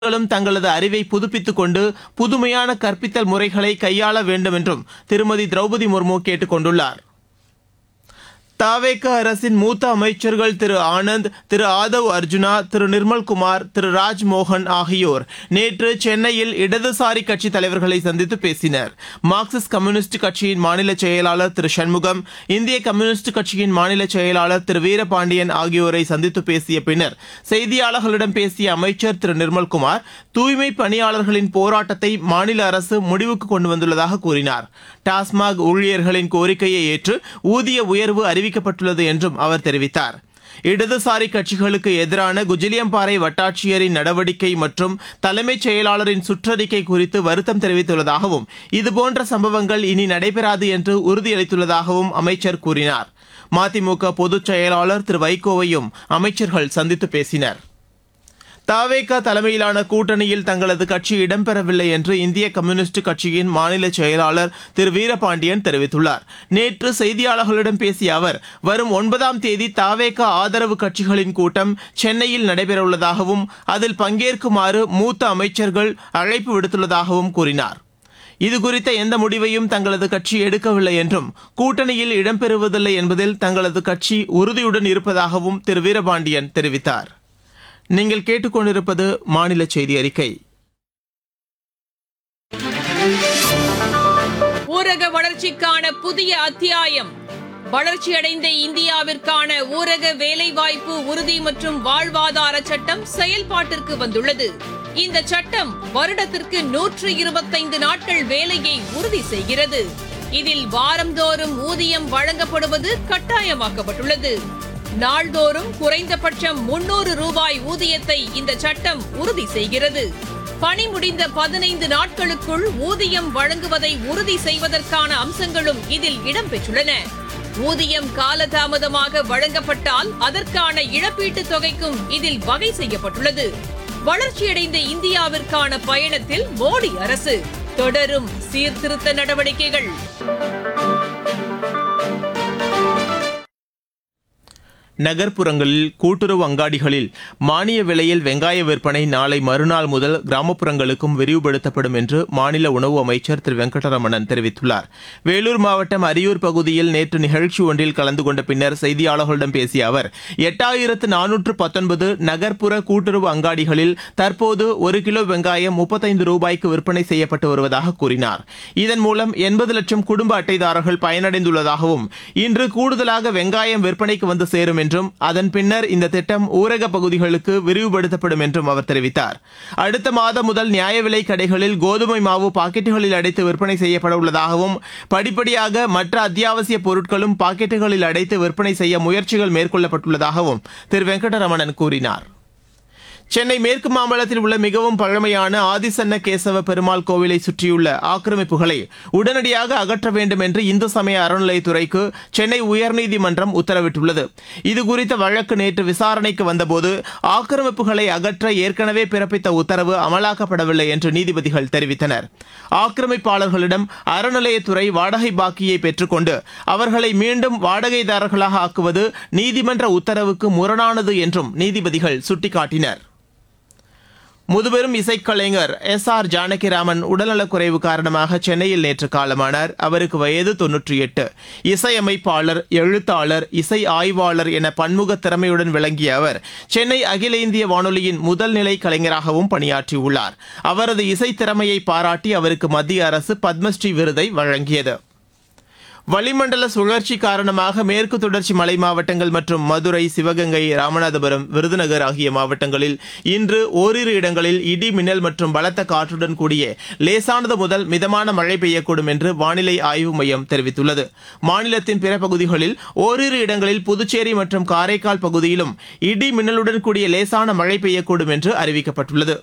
மாணவர்களும் தங்களது அறிவை புதுப்பித்துக் கொண்டு புதுமையான கற்பித்தல் முறைகளை கையாள வேண்டும் என்றும் திருமதி திரௌபதி முர்மு கேட்டுக் கொண்டுள்ளார் தாவேக அரசின் மூத்த அமைச்சர்கள் திரு ஆனந்த் திரு ஆதவ் அர்ஜுனா திரு நிர்மல்குமார் திரு ராஜ்மோகன் ஆகியோர் நேற்று சென்னையில் இடதுசாரி கட்சி தலைவர்களை சந்தித்து பேசினர் மார்க்சிஸ்ட் கம்யூனிஸ்ட் கட்சியின் மாநில செயலாளர் திரு சண்முகம் இந்திய கம்யூனிஸ்ட் கட்சியின் மாநில செயலாளர் திரு வீரபாண்டியன் ஆகியோரை சந்தித்து பேசிய பின்னர் செய்தியாளர்களிடம் பேசிய அமைச்சர் திரு நிர்மல்குமார் தூய்மை பணியாளர்களின் போராட்டத்தை மாநில அரசு முடிவுக்கு கொண்டு வந்துள்ளதாக கூறினார் டாஸ்மாக் ஊழியர்களின் கோரிக்கையை ஏற்று ஊதிய உயர்வு அறிவிக்கப்பட்டுள்ளது என்றும் அவர் தெரிவித்தார் இடதுசாரி கட்சிகளுக்கு எதிரான குஜிலியம்பாறை வட்டாட்சியரின் நடவடிக்கை மற்றும் தலைமைச் செயலாளரின் சுற்றறிக்கை குறித்து வருத்தம் தெரிவித்துள்ளதாகவும் இதுபோன்ற சம்பவங்கள் இனி நடைபெறாது என்று உறுதியளித்துள்ளதாகவும் அமைச்சர் கூறினார் மதிமுக பொதுச் செயலாளர் திரு வைகோவையும் அமைச்சர்கள் சந்தித்து பேசினர் தாவேகா தலைமையிலான கூட்டணியில் தங்களது கட்சி இடம்பெறவில்லை என்று இந்திய கம்யூனிஸ்ட் கட்சியின் மாநில செயலாளர் திரு வீரபாண்டியன் தெரிவித்துள்ளார் நேற்று செய்தியாளர்களிடம் பேசிய அவர் வரும் ஒன்பதாம் தேதி தாவேகா ஆதரவு கட்சிகளின் கூட்டம் சென்னையில் நடைபெறவுள்ளதாகவும் அதில் பங்கேற்குமாறு மூத்த அமைச்சர்கள் அழைப்பு விடுத்துள்ளதாகவும் கூறினார் இதுகுறித்த எந்த முடிவையும் தங்களது கட்சி எடுக்கவில்லை என்றும் கூட்டணியில் இடம்பெறுவதில்லை என்பதில் தங்களது கட்சி உறுதியுடன் இருப்பதாகவும் திரு வீரபாண்டியன் தெரிவித்தார் நீங்கள் கேட்டுக்கொண்டிருப்பது மாநில செய்தி அறிக்கை ஊரக வளர்ச்சிக்கான புதிய அத்தியாயம் வளர்ச்சியடைந்த இந்தியாவிற்கான ஊரக வேலைவாய்ப்பு உறுதி மற்றும் வாழ்வாதார சட்டம் செயல்பாட்டிற்கு வந்துள்ளது இந்த சட்டம் வருடத்திற்கு நூற்று இருபத்தைந்து நாட்கள் வேலையை உறுதி செய்கிறது இதில் வாரந்தோறும் ஊதியம் வழங்கப்படுவது கட்டாயமாக்கப்பட்டுள்ளது நாள்தோறும் குறைந்தபட்சம் முன்னூறு ரூபாய் ஊதியத்தை இந்த சட்டம் உறுதி செய்கிறது பணி முடிந்த பதினைந்து நாட்களுக்குள் ஊதியம் வழங்குவதை உறுதி செய்வதற்கான அம்சங்களும் இதில் இடம்பெற்றுள்ளன ஊதியம் காலதாமதமாக வழங்கப்பட்டால் அதற்கான இழப்பீட்டுத் தொகைக்கும் இதில் வகை செய்யப்பட்டுள்ளது வளர்ச்சியடைந்த இந்தியாவிற்கான பயணத்தில் மோடி அரசு தொடரும் சீர்திருத்த நடவடிக்கைகள் நகர்ப்புறங்களில் கூட்டுறவு அங்காடிகளில் மானிய விலையில் வெங்காய விற்பனை நாளை மறுநாள் முதல் கிராமப்புறங்களுக்கும் விரிவுபடுத்தப்படும் என்று மாநில உணவு அமைச்சர் திரு வெங்கடரமணன் தெரிவித்துள்ளார் வேலூர் மாவட்டம் அரியூர் பகுதியில் நேற்று நிகழ்ச்சி ஒன்றில் கலந்து கொண்ட பின்னர் செய்தியாளர்களிடம் பேசிய அவர் எட்டாயிரத்து நானூற்று பத்தொன்பது நகர்ப்புற கூட்டுறவு அங்காடிகளில் தற்போது ஒரு கிலோ வெங்காயம் முப்பத்தைந்து ரூபாய்க்கு விற்பனை செய்யப்பட்டு வருவதாக கூறினார் இதன் மூலம் எண்பது லட்சம் குடும்ப அட்டைதாரர்கள் பயனடைந்துள்ளதாகவும் இன்று கூடுதலாக வெங்காயம் விற்பனைக்கு வந்து சேரும் என்றும் அதன் பின்னர் இந்த திட்டம் ஊரக பகுதிகளுக்கு விரிவுபடுத்தப்படும் என்றும் அவர் தெரிவித்தார் அடுத்த மாதம் முதல் நியாய விலை கடைகளில் கோதுமை மாவு பாக்கெட்டுகளில் அடைத்து விற்பனை செய்யப்பட உள்ளதாகவும் படிப்படியாக மற்ற அத்தியாவசிய பொருட்களும் பாக்கெட்டுகளில் அடைத்து விற்பனை செய்ய முயற்சிகள் மேற்கொள்ளப்பட்டுள்ளதாகவும் திரு வெங்கடரமணன் கூறினார் சென்னை மேற்கு மாம்பலத்தில் உள்ள மிகவும் பழமையான ஆதிசன்ன கேசவ பெருமாள் கோவிலை சுற்றியுள்ள ஆக்கிரமிப்புகளை உடனடியாக அகற்ற வேண்டும் என்று இந்து சமய அறநிலையத்துறைக்கு சென்னை உயர்நீதிமன்றம் உத்தரவிட்டுள்ளது இதுகுறித்த வழக்கு நேற்று விசாரணைக்கு வந்தபோது ஆக்கிரமிப்புகளை அகற்ற ஏற்கனவே பிறப்பித்த உத்தரவு அமலாக்கப்படவில்லை என்று நீதிபதிகள் தெரிவித்தனர் ஆக்கிரமிப்பாளர்களிடம் அறநிலையத்துறை வாடகை பாக்கியை பெற்றுக்கொண்டு அவர்களை மீண்டும் வாடகைதாரர்களாக ஆக்குவது நீதிமன்ற உத்தரவுக்கு முரணானது என்றும் நீதிபதிகள் சுட்டிக்காட்டினர் முதுபெரும் இசைக்கலைஞர் எஸ் ஆர் ஜானகிராமன் உடல்நலக்குறைவு காரணமாக சென்னையில் நேற்று காலமானார் அவருக்கு வயது தொன்னூற்றி எட்டு இசையமைப்பாளர் எழுத்தாளர் இசை ஆய்வாளர் என பன்முக திறமையுடன் விளங்கிய அவர் சென்னை அகில இந்திய வானொலியின் முதல் நிலை கலைஞராகவும் பணியாற்றியுள்ளார் அவரது இசை திறமையை பாராட்டி அவருக்கு மத்திய அரசு பத்மஸ்ரீ விருதை வழங்கியது வளிமண்டல சுழற்சி காரணமாக மேற்கு தொடர்ச்சி மலை மாவட்டங்கள் மற்றும் மதுரை சிவகங்கை ராமநாதபுரம் விருதுநகர் ஆகிய மாவட்டங்களில் இன்று ஓரிரு இடங்களில் இடி மின்னல் மற்றும் பலத்த காற்றுடன் கூடிய லேசானது முதல் மிதமான மழை பெய்யக்கூடும் என்று வானிலை ஆய்வு மையம் தெரிவித்துள்ளது மாநிலத்தின் பிற பகுதிகளில் ஓரிரு இடங்களில் புதுச்சேரி மற்றும் காரைக்கால் பகுதியிலும் இடி மின்னலுடன் கூடிய லேசான மழை பெய்யக்கூடும் என்று அறிவிக்கப்பட்டுள்ளது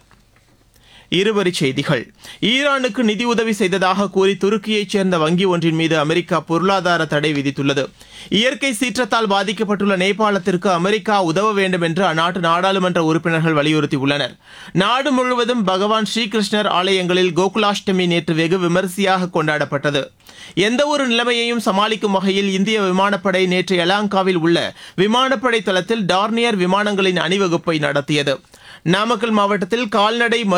இருவரிச் செய்திகள் ஈரானுக்கு நிதியுதவி செய்ததாக கூறி துருக்கியைச் சேர்ந்த வங்கி ஒன்றின் மீது அமெரிக்கா பொருளாதார தடை விதித்துள்ளது இயற்கை சீற்றத்தால் பாதிக்கப்பட்டுள்ள நேபாளத்திற்கு அமெரிக்கா உதவ வேண்டும் என்று அந்நாட்டு நாடாளுமன்ற உறுப்பினர்கள் வலியுறுத்தியுள்ளனர் நாடு முழுவதும் பகவான் ஸ்ரீகிருஷ்ணர் ஆலயங்களில் கோகுலாஷ்டமி நேற்று வெகு விமரிசையாக கொண்டாடப்பட்டது எந்தவொரு நிலைமையையும் சமாளிக்கும் வகையில் இந்திய விமானப்படை நேற்று எலாங்காவில் உள்ள விமானப்படை தளத்தில் டார்னியர் விமானங்களின் அணிவகுப்பை நடத்தியது நாமக்கல் மாவட்டத்தில் கால்நடை